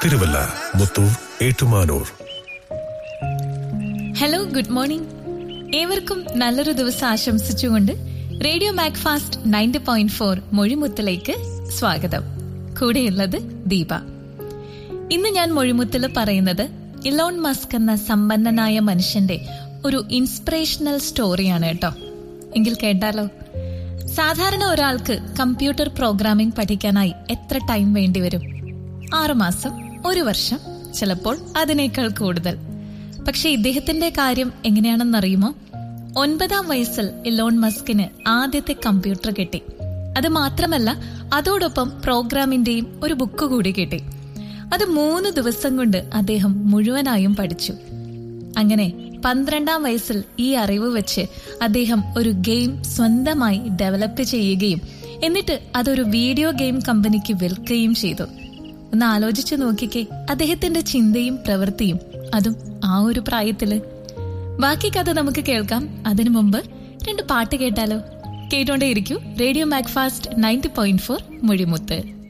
Thiruvalla Muthoor Ettumanoor hello good morning ഏവർക്കും നല്ലൊരു ദിവസം ആശംസിച്ചുകൊണ്ട് radio Macfast ninety point four മൊഴിമുത്തിലേക്ക് സ്വാഗതം കൂടെയുള്ളത് ദീപ ഇന്ന് ഞാൻ മൊഴിമുത്തിൽ പറയുന്നത് ഇലോൺ മസ്ക് എന്ന സമ്പന്നനായ മനുഷ്യന്റെ ഒരു ഇൻസ്പിറേഷണൽ സ്റ്റോറിയാണ് കേട്ടോ എങ്കിൽ കേട്ടാലോ സാധാരണ ഒരാൾക്ക് കമ്പ്യൂട്ടർ പ്രോഗ്രാമിംഗ് പഠിക്കാനായി എത്ര ടൈം വേണ്ടിവരും ആറുമാസം ഒരു വർഷം ചിലപ്പോൾ അതിനേക്കാൾ കൂടുതൽ പക്ഷെ ഇദ്ദേഹത്തിന്റെ കാര്യം എങ്ങനെയാണെന്നറിയുമോ ഒൻപതാം വയസ്സിൽ ഇലോൺ മസ്കിന് ആദ്യത്തെ കമ്പ്യൂട്ടർ കിട്ടി അത് മാത്രമല്ല അതോടൊപ്പം പ്രോഗ്രാമിന്റെയും ഒരു ബുക്ക് കൂടി കിട്ടി അത് മൂന്ന് ദിവസം കൊണ്ട് അദ്ദേഹം മുഴുവനായും പഠിച്ചു അങ്ങനെ പന്ത്രണ്ടാം വയസ്സിൽ ഈ അറിവ് വെച്ച് അദ്ദേഹം ഒരു ഗെയിം സ്വന്തമായി ഡെവലപ്പ് ചെയ്യുകയും എന്നിട്ട് അതൊരു വീഡിയോ ഗെയിം കമ്പനിക്ക് വിൽക്കുകയും ചെയ്തു ഒന്ന് ആലോചിച്ചു നോക്കിക്കേ അദ്ദേഹത്തിന്റെ ചിന്തയും പ്രവൃത്തിയും അതും ആ ഒരു പ്രായത്തില് ബാക്കി കഥ നമുക്ക് കേൾക്കാം അതിനു മുമ്പ് രണ്ട് പാട്ട് കേട്ടാലോ കേട്ടോണ്ടേയിരിക്കൂ radio Macfast ninety point four മൊഴിമുത്ത്